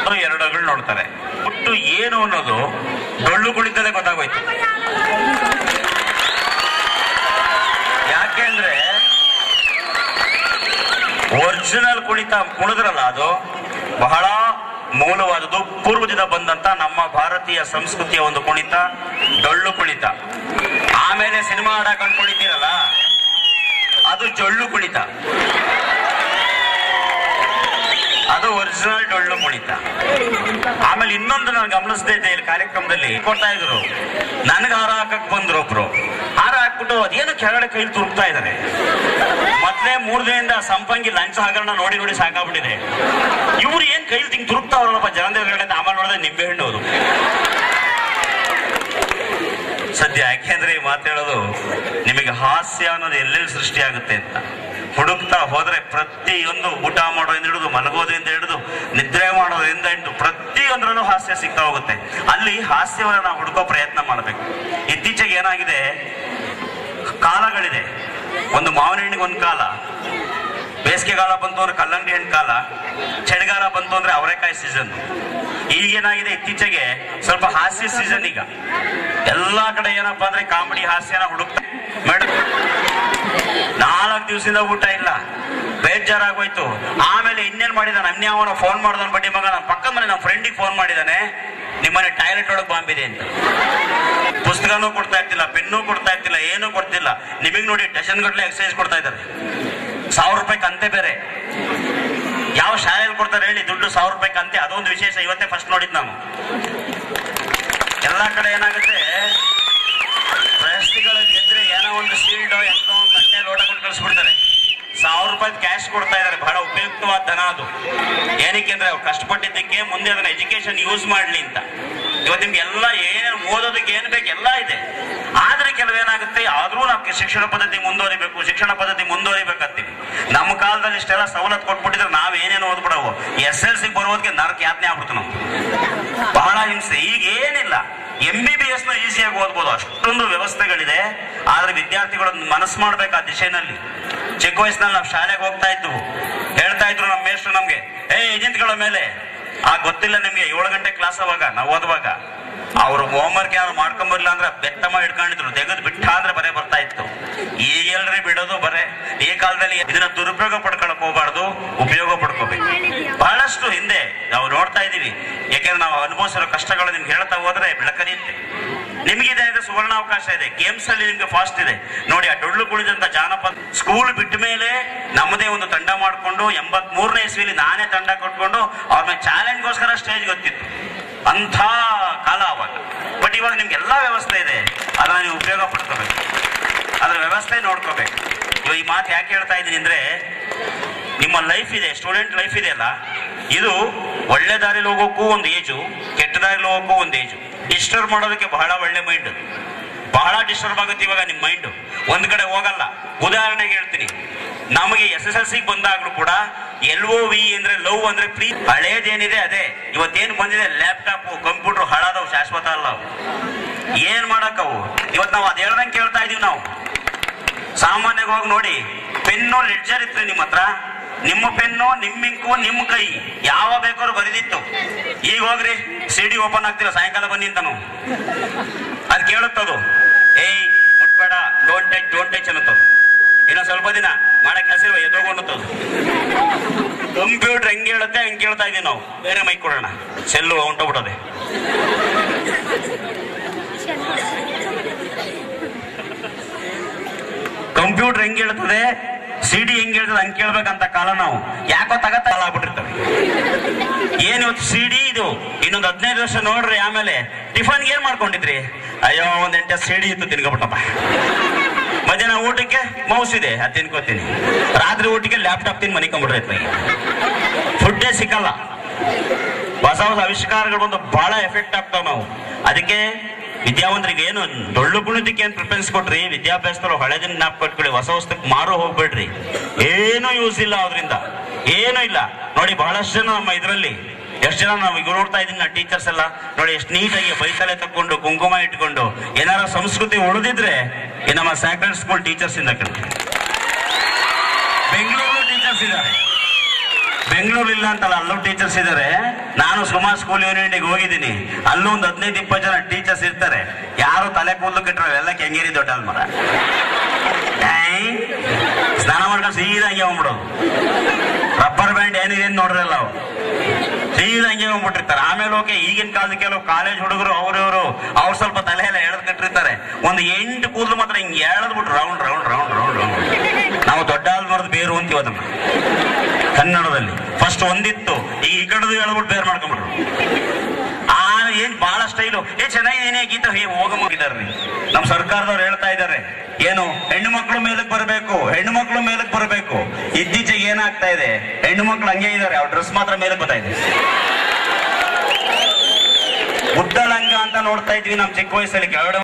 ನೋಡಿದ್ರು ಎರಡು ಅಗಳು ನೋಡ್ತಾರೆ ಒಟ್ಟು ಏನು ಅನ್ನೋದು ಡೊಳ್ಳು ಕುಳಿತದೆ ಗೊತ್ತಾಗೋಯ್ತು ಯಾಕೆಂದ್ರೆ ಒರಿಜಿನಲ್ ಕುಣಿತ ಕುಣಿದ್ರಲ್ಲ ಅದು ಬಹಳ ಮೂಲವಾದದ್ದು ಪೂರ್ವದಿಂದ ಬಂದಂತ ನಮ್ಮ ಭಾರತೀಯ ಸಂಸ್ಕೃತಿಯ ಒಂದು ಕುಣಿತ ಡೊಳ್ಳು ಕುಣಿತ ಆಮೇಲೆ ಸಿನಿಮಾ ಹಾಡಕೊಂಡು ಕುಣಿತೀರಲ್ಲ ಅದು ಜೊಳ್ಳು ಕುಣಿತ ಅದು ಒರಿಜಿನಲ್ ಡೊಳ್ಳು ಕುಣಿತ ಆಮೇಲೆ ಇನ್ನೊಂದು ನಾನು ಗಮನಿಸ್ತಾ ಇದ್ದೆ ಇಲ್ಲಿ ಕಾರ್ಯಕ್ರಮದಲ್ಲಿ ಕೊಡ್ತಾ ಇದ್ರು ನನಗೆ ಹಾರ ಹಾಕಕ್ ಬಂದ್ರು ಒಬ್ರು ಹಾರ ಹಾಕ್ಬಿಟ್ಟು ಅದೇನು ಕೆಳಗಡೆ ಕೈಲಿ ತುರುಕ್ತಾ ಇದಾರೆ ಮತ್ತೆ ಮೂರ್ ದಿನದಿಂದ ಸಂಪಂಗಿ ಲಂಚ ಹಗರಣ ನೋಡಿ ನೋಡಿ ಸಾಕಾಗ್ಬಿಟ್ಟಿದೆ ಇವ್ರು ಏನ್ ಕೈಲಿ ತಿಂಗ್ ತುರುಕ್ತಾವ್ರಲ್ಲಪ್ಪ ಜನದೇವರುಗಡೆ ಅಂತ ಆಮೇಲೆ ನೋಡಿದ್ರೆ ನಿಂಬೆ ಹಣ್ಣು ಅವರು ಸದ್ಯ ಯಾಕೆಂದ್ರೆ ಈ ಮಾತು ಹೇಳೋದು ನಿಮಗೆ ಹಾಸ್ಯ ಅನ್ನೋದು ಎಲ್ಲೆಲ್ಲಿ ಸೃಷ್ಟಿಯಾಗುತ್ತೆ ಅಂತ ಹುಡುಕ್ತಾ ಹೋದ್ರೆ ಪ್ರತಿಯೊಂದು ಊಟ ಮಾಡೋದ್ರಿಂದ ಹಿಡಿದು ಮಲಗೋದ್ರಿಂದ ಹಿಡಿದು ನಿದ್ರೆ ಮಾಡೋದ್ರಿಂದ ಹಿಡಿದು ಪ್ರತಿಯೊಂದರಲ್ಲೂ ಹಾಸ್ಯ ಸಿಗ್ತಾ ಹೋಗುತ್ತೆ ಅಲ್ಲಿ ಹಾಸ್ಯವನ್ನ ನಾವು ಹುಡುಕೋ ಪ್ರಯತ್ನ ಮಾಡಬೇಕು ಇತ್ತೀಚೆಗೆ ಏನಾಗಿದೆ ಕಾಲಗಳಿದೆ ಒಂದು ಮಾವಿನ ಹಣ್ಣಿಗೆ ಒಂದು ಕಾಲ ಬೇಸಿಗೆಗಾಲ ಬಂತು ಅಂದ್ರೆ ಕಲ್ಲಂಗಡಿ ಹಣ್ಣು ಕಾಲ ಚಳಿಗಾಲ ಬಂತು ಅಂದ್ರೆ ಅವರೆಕಾಯಿ ಸೀಸನ್ ಈಗೇನಾಗಿದೆ ಇತ್ತೀಚೆಗೆ ಸ್ವಲ್ಪ ಹಾಸ್ಯ ಸೀಸನ್ ಈಗ ಎಲ್ಲಾ ಕಡೆ ಏನಪ್ಪಾ ಅಂದ್ರೆ ಕಾಮಿಡಿ ಹಾಸ್ಯನ ಹುಡುಕ್ತಾ ಮೇಡಮ್ ನಾಲ್ಕು ದಿವಸದಿಂದ ಊಟ ಇಲ್ಲ ಬೇಜಾರಾಗೋಯ್ತು ಆಮೇಲೆ ಇನ್ನೇನ್ ಮಾಡಿದಾನೆ ಅನ್ಯಾವನ ಫೋನ್ ಮಾಡ್ದಾನ ಬಡ್ಡಿ ಮಗ ನನ್ನ ಪಕ್ಕದ ಮನೆ ನಮ್ಮ ಫ್ರೆಂಡಿಗೆ ಫೋನ್ ಮಾಡಿದಾನೆ ನಿಮ್ಮನೆ ಟಾಯ್ಲೆಟ್ ಒಳಗೆ ಬಾಂಬಿದೆ ಅಂತ ಪುಸ್ತಕನೂ ಕೊಡ್ತಾ ಇರ್ತಿಲ್ಲ ಪೆನ್ನು ಕೊಡ್ತಾ ಇರ್ತಿಲ್ಲ ಏನೂ ಕೊಡ್ತಿಲ್ಲ ನಿಮಗೆ ನೋಡಿ ಡಜನ್ ಗಟ್ಟಲೆ ಎಕ್ಸರ್ಸೈಸ್ ಕೊಡ್ತಾ ಇದ್ದಾರೆ ಸಾವಿರ ರೂಪಾಯಿ ಕಂತೆ ಬೇರೆ ಯಾವ ಶಾಲೆಯಲ್ಲಿ ಕೊಡ್ತಾರೆ ಹೇಳಿ ದುಡ್ಡು ಸಾವಿರ ರೂಪಾಯಿ ಕಂತೆ ಅದೊಂದು ವಿಶೇಷ ಇವತ್ತೇ ಫಸ್ಟ್ ನೋಡಿದ್ ನಾನು ಎಲ್ಲಾ ಕಡೆ ಏನಾಗುತ್ತೆ ಪ್ರಶಸ್ತಿಗಳು ಗೆದ್ರೆ ಏನೋ ಒಂದು ಶೀಲ್ಡ್ ಎಂತೋ ಒಂದು ತಟ್ಟೆ ಲೋಟ ಕೊಟ್ಟು ಕಳಿಸ್ಬಿಡ್ತಾರೆ ಸಾವಿರ ರೂಪಾಯಿ ಕ್ಯಾಶ್ ಕೊಡ್ತಾ ಇದ್ದಾರೆ ಬಹಳ ಉಪಯುಕ್ತವಾದ ಧನ ಅದು ಏನಕ್ಕೆ ಅಂದ್ರೆ ಅವ್ರು ಕಷ್ಟಪಟ್ಟಿದ್ದಕ್ಕೆ ಮುಂದೆ ಅದನ್ನ ಎಜುಕೇಶನ್ ಯೂಸ್ ಮಾಡ್ಲಿ ಅಂತ ಇವತ್ತು ನಿಮ್ಗೆ ಎಲ್ಲ ಏನೇನು ಓದೋದಕ್ಕೆ ಏನ್ ಬೇಕು ಎಲ್ಲ ಇದೆ ಆದ್ರೆ ಕೆಲವೇನಾಗುತ್ತೆ ಆದ್ರೂ ನಾವು ಶಿಕ್ಷಣ ಪದ್ಧತಿ ಮುಂದುವರಿಬೇಕು ಶಿಕ್ಷಣ ಪದ್ಧತಿ ಮುಂದುವರಿಬೇಕಂತೀವಿ ನಮ್ಮ ಕಾಲದಲ್ಲಿ ಇಷ್ಟೆಲ್ಲ ಸವಲತ್ತು ಕೊಟ್ಬಿಟ್ಟಿದ್ರೆ ನಾವ್ ಏನೇನು ಓದ್ಬಿಡವು ಎಸ್ ಎಲ್ ಸಿ ಬರೋದಕ್ಕೆ ನರಕ ಯಾತನೆ ಆಗ್ಬಿಡ್ತು ನಾವು ಬಹಳ ಹಿಂಸೆ ಈಗ ಏನಿಲ್ಲ ಎಂ ಬಿ ಬಿ ಎಸ್ ನ ಈಸಿಯಾಗಿ ಓದ್ಬೋದು ಅಷ್ಟೊಂದು ವ್ಯವಸ್ಥೆಗಳಿದೆ ಆದ್ರೆ ವಿದ್ಯಾರ್ಥಿಗಳು ಮನಸ್ಸು ಮಾಡ್ಬೇಕು ಆ ದಿಶೆನಲ್ಲಿ ಚಿಕ್ಕ ವಯಸ್ಸಿನಲ್ಲಿ ನಾವು ಶಾಲೆಗೆ ಹೋಗ್ತಾ ಇದ್ವು ಹೇಳ್ತಾ ಇದ್ರು ನಮ್ಮ ಮೇಷ್ಟ್ರು ನಮ್ಗೆ ಏ ಏಜೆಂಟ್ಗಳ ಮೇಲೆ ಆ ಗೊತ್ತಿಲ್ಲ ನಿಮ್ಗೆ ಏಳು ಗಂಟೆ ಕ್ಲಾಸ್ ಅವಾಗ ನಾವು ಓದುವಾಗ ಅವ್ರು ಹೋಮ್ವರ್ಕ್ ಯಾರು ಮಾಡ್ಕೊಂಬರ್ಲಿಲ್ಲ ಅಂದ್ರೆ ಬೆತ್ತಮ್ಮ ಹಿಡ್ಕೊಂಡಿದ್ರು ತೆಗೆದು ಬಿಟ್ಟ ಅಂದ್ರೆ ಬರೇ ಬರ್ತಾ ಇತ್ತು ಈಗ ಎಲ್ರಿ ಬಿಡೋದು ಬರೇ ಈ ಕಾಲದಲ್ಲಿ ಇದನ್ನ ದುರುಪಯೋಗ ಪಡ್ಕೊಳಕ್ ಹೋಗ್ಬಾರ್ದು ಉಪಯೋಗ ಪಡ್ಕೋಬೇಕು ಬಹಳಷ್ಟು ಹಿಂದೆ ನಾವು ನೋಡ್ತಾ ಇದೀವಿ ಯಾಕೆಂದ್ರೆ ನಾವು ಅನುಭವಿಸಿರೋ ಕಷ್ಟಗಳು ನಿಮ್ಗೆ ಹೇಳ್ತಾ ಹೋದ್ರೆ ಬೆಳಕರಿಯುತ್ತೆ ನಿಮ್ಗಿದೆ ಇದೆ ಸುವರ್ಣಾವಕಾಶ ಇದೆ ಗೇಮ್ಸ್ ಅಲ್ಲಿ ನಿಮ್ಗೆ ಫಾಸ್ಟ್ ಇದೆ ನೋಡಿ ಆ ಡೊಳ್ಳು ಕುಣಿದಂತ ಜಾನಪದ ಸ್ಕೂಲ್ ಬಿಟ್ಟ ಮೇಲೆ ನಮ್ಮದೇ ಒಂದು ತಂಡ ಮಾಡ್ಕೊಂಡು ಎಂಬತ್ ಮೂರನೇ ಇಸ್ವಿಲಿ ನಾನೇ ತಂಡ ಕೊಟ್ಕೊಂಡು ಅವ್ರ ಮೇಲೆ ಚಾಲೆಂಜ್ಗೋಸ್ಕರ ಸ್ಟೇಜ್ ಗೊತ್ತಿತ್ತು ಅಂಥ ಕಾಲ ಅವಾಗ ಬಟ್ ಇವಾಗ ನಿಮ್ಗೆ ಎಲ್ಲಾ ವ್ಯವಸ್ಥೆ ಇದೆ ಅದನ್ನ ನೀವು ಉಪಯೋಗ ಪಡ್ಕೋಬೇಕು ಅದ್ರ ವ್ಯವಸ್ಥೆ ನೋಡ್ಕೋಬೇಕು ಇವಾಗ ಈ ಮಾತು ಯಾಕೆ ಹೇಳ್ತಾ ಇದ್ದೀನಿ ಅಂದ್ರೆ ನಿಮ್ಮ ಲೈಫ್ ಇದೆ ಸ್ಟೂಡೆಂಟ್ ಲೈಫ್ ಇದೆಯಲ್ಲ ಇದು ಒಳ್ಳೆ ದಾರಿಲಿ ಹೋಗೋಕ್ಕೂ ಒಂದು ಏಜು ಕೆಟ್ಟ ದಾರಿಲಿ ಹೋಗೋಕ್ಕೂ ಒಂದು ಏಜು ಡಿಸ್ಟರ್ಬ್ ಮಾಡೋದಕ್ಕೆ ಬಹಳ ಒಳ್ಳೆ ಮೈಂಡ್ ಬಹಳ ಡಿಸ್ಟರ್ಬ್ ಆಗುತ್ತೆ ಇವಾಗ ನಿಮ್ಮ ಮೈಂಡ್ ಒಂದ್ ಕಡೆ ಹೋಗಲ್ಲ ಉದಾಹರಣೆಗೆ ಹೇಳ್ತೀನಿ ನಮಗೆ ಎಸ್ ಎಸ್ ಎಲ್ ಸಿ ಬಂದಾಗ್ಲೂ ಕೂಡ ಎಲ್ ಒ ವಿ ಅಂದ್ರೆ ಲವ್ ಅಂದ್ರೆ ಪ್ರೀ ಹಳೇದೇನಿದೆ ಅದೇ ಇವತ್ತೇನು ಬಂದಿದೆ ಲ್ಯಾಪ್ಟಾಪ್ ಕಂಪ್ಯೂಟರ್ ಹಳದವು ಶಾಶ್ವತ ಅಲ್ಲ ಅವು ಏನ್ ಮಾಡಕ್ಕವು ಇವತ್ತು ನಾವು ಅದ್ ಹೇಳ್ದಂಗೆ ಕೇಳ್ತಾ ಇದೀವಿ ನಾವು ಸಾಮಾನ್ಯವಾಗಿ ಹೋಗಿ ನೋಡಿ ಪೆನ್ನು ಲೆಡ್ಜರ್ ಇತ್ತು ನಿಮ್ಮ ಹತ್ರ ನಿಮ್ಮ ಪೆನ್ನು ನಿಮ್ಮ ಇಂಕು ನಿಮ್ಮ ಕೈ ಯಾವ ಬೇಕಾದ್ರೂ ಬರೆದಿತ್ತು ಈಗ ಹೋಗ್ರಿ ಸಿಡಿ ಓಪನ್ ಆಗ್ತಿಲ್ಲ ಸಾಯಂಕಾಲ ಬನ್ನಿ ಅಂತಾನು ಅದ್ ಕೇಳುತ್ತದು ಏಯ್ ಮುಟ್ಬೇಡ ಡೋಂಟ್ ಟಚ್ ಡೋಂಟ್ ಟಚ್ ಅನ್ನುತ್ತದು ಇನ್ನು ಸ್ವಲ್ಪ ದಿನ ಮಾಡಕ್ ಕೆಲಸ ಇಲ್ವ ಎದೋಗೊಂಡುತ್ತದು ಕಂಪ್ಯೂಟರ್ ಹೆಂಗ್ ಹೇಳುತ್ತೆ ಹಂಗೆ ಕೇಳ್ತಾ ಇದೀವಿ ನಾವು ಬೇರೆ ಮೈಕ್ ಕೊಡೋಣ ಸೆಲ್ಲು ಹೊಂಟೋಗ್ಬಿಟ್ಟದೆ ಕಂಪ್ಯೂಟರ್ ಹೆಂಗ್ ಹೇಳ್ತದೆ ಸಿಡಿ ಹೆಂಗ್ ಹೇಳ್ತದೆ ಹಂಗ್ ಕೇಳ್ಬೇಕಂತ ಕಾಲ ನಾವು ಯಾಕೋ ತಗತ್ತ ಕಾಲ ಆಗ್ಬಿಟ್ಟಿರ್ತವೆ ಏನ್ ಇವತ್ತು ಸಿಡಿ ಇದು ಇನ್ನೊಂದು ಹದಿನೈದು ವರ್ಷ ನೋಡ್ರಿ ಆಮೇಲೆ ಟಿಫನ್ ಏನ್ ಮಾಡ್ಕೊಂಡಿದ್ರಿ ಅಯ್ಯೋ ಒಂದ್ ಎಂಟ ಸಿಡಿ ಇತ್ತು ತಿನ್ಕೊಬಿಟ್ಟಪ್ಪ ಮಧ್ಯಾಹ್ನ ಊಟಕ್ಕೆ ಮೌಸ್ ಇದೆ ಅದ್ ತಿನ್ಕೋತೀನಿ ರಾತ್ರಿ ಊಟಕ್ಕೆ ಲ್ಯಾಪ್ಟಾಪ್ ತಿನ್ ಮನಿಕೊಂಡ್ಬಿಡ್ರೈತೆ ಫುಡ್ಡೇ ಸಿಕ್ಕಲ್ಲ ಹೊಸ ಹೊಸ ಆವಿಷ್ಕಾರಗಳು ಬಂದು ಬಹಳ ಎಫೆಕ್ಟ್ ಆಗ್ತಾವ ನಾವು ಅದಕ್ಕೆ ವಿದ್ಯಾವಂತರಿಗೆ ಏನು ಡೊಳ್ಳು ಕುಣಿತಕ್ಕೆ ಏನ್ ಪ್ರಿಫರೆನ್ಸ್ ಕೊಟ್ರಿ ವಿದ್ಯಾಭ್ಯಾಸದವ್ರು ಹಳೆದಿನ ಜ್ಞಾಪ ಕಟ್ಕೊಳ್ಳಿ ಹೊಸ ಹೊಸದಕ್ಕೆ ಮಾರು ಹೋಗ್ಬೇಡ್ರಿ ಏನೂ ಯೂಸ್ ಇಲ್ಲ ಅದರಿಂದ ಏನೂ ಇಲ್ಲ ನೋಡಿ ಬಹಳಷ್ಟು ಜನ ನಮ್ಮ ಇದರಲ್ಲಿ ಎಷ್ಟು ಜನ ನಾವು ಈಗ ನೋಡ್ತಾ ಇದೀನಿ ನಾ ಟೀಚರ್ಸ್ ಎಲ್ಲ ನೋಡಿ ಎಷ್ಟು ನೀಟಾಗಿ ಬೈತಲೆ ತಕೊಂಡು ಕುಂಕುಮ ಇಟ್ಕೊಂಡು ಏನಾರ ಸಂಸ್ಕೃತಿ ಉಳಿದಿದ್ರೆ ಈ ನಮ್ಮ ಸ್ಯಾಕ್ರೆಡ್ ಸ್ಕೂಲ್ ಟೀಚರ್ಸ್ ಇಂದ ಕಡೆ ಬೆಂಗಳೂರು ಟೀಚರ್ಸ್ ಇದ್ದಾರೆ ಬೆಂಗಳೂರು ಇಲ್ಲ ಅಂತಲ್ಲ ಅಲ್ಲೂ ಟೀಚರ್ಸ್ ಇದ್ದಾರೆ ನಾನು ಸುಮಾರು ಸ್ಕೂಲ್ ಯೂನಿಯನ್ಗೆ ಹೋಗಿದ್ದೀನಿ ಅಲ್ಲೂ ಒಂದು ಹದಿನೈದು ಇಪ್ಪತ್ತು ಜನ ಟೀಚರ್ಸ್ ಇರ್ತಾರೆ ಯಾರು ತಲೆ ಕೂದಲು ಕೆಟ್ಟರು ಎಲ್ಲ ಕೆಂಗೇರಿ ದೊಡ್ಡ ಮರ ಏಯ್, ಸ್ನಾನ ಮಾಡ್ಕೊಂಡು ಸೀದಾ ಹಂಗೆ ಹೋಗ್ಬಿಡೋದು ರಬ್ಬರ್ ಬ್ಯಾಂಡ್ ಏನಿದೆ ಅಂತ ನೋಡ್ರಲ್ಲ ಅವು ಸೀದಾ ಹಂಗೆ ಹೋಗ್ಬಿಟ್ಟಿರ್ತಾರೆ ಆಮೇಲೆ ಓಕೆ ಈಗಿನ ಕಾಲದ ಕೆಲವು ಕಾಲೇಜ್ ಹುಡುಗರು ಅವ್ರವ್ರು ಅವ್ರು ಸ್ವಲ್ಪ ತಲೆ ಎಲ್ಲ ಎಳೆದ್ ಕಟ್ಟಿರ್ತಾರೆ ಒಂದು ಎಂಟು ಕೂದಲು ಮಾತ್ರ ಹಿಂಗೆ ಎಳೆದ್ಬಿಟ್ಟು round round round round round ನಾವು ದೊಡ್ಡ ಮರದ ಬೇರು ಅಂತೀವಿ ಅದನ್ನ ಕನ್ನಡದಲ್ಲಿ ಫಸ್ಟ್ ಒಂದಿತ್ತು ಈಗ ಈ ಕಡೆದು ಹೇಳ್ಬಿಟ್ಟು ಬೇರೆ ಮಾಡ್ಕೊಂಡ್ಬಿಟ್ರು ಆ ಏನ್ ಬಹಳ ಸ್ಟೈಲು ಏ ಚೆನ್ನಾಗಿದೇನೆ ಗೀತ ಹೇ ಹೋಗಮ್ಮಿದ್ದಾರೆ ನಮ್ಮ ಸರ್ಕಾರದವ್ರು ಹೇಳ್ತಾ ಇದ್ದಾರೆ ಏನು ಹೆಣ್ಣು ಮಕ್ಕಳು ಮೇಲಕ್ಕೆ ಬರಬೇಕು ಹೆಣ್ಣು ಮಕ್ಕಳು ಮೇಲಕ್ಕೆ ಬರಬೇಕು ಇತ್ತೀಚೆಗೆ ಏನಾಗ್ತಾ ಇದೆ ಹೆಣ್ಣು ಮಕ್ಕಳು ಹಂಗೆ ಇದ್ದಾರೆ ಅವ್ರ ಡ್ರೆಸ್ ಮಾತ್ರ ಮೇಲಕ್ಕೆ ಬರ್ತಾ ಇದೆ ಉದ್ದ ಲಂಗ ಅಂತ ನೋಡ್ತಾ ಇದ್ವಿ ನಮ್ ಚಿಕ್ಕ ವಯಸ್ಸಲ್ಲಿ ಕೆಳಗಡೆ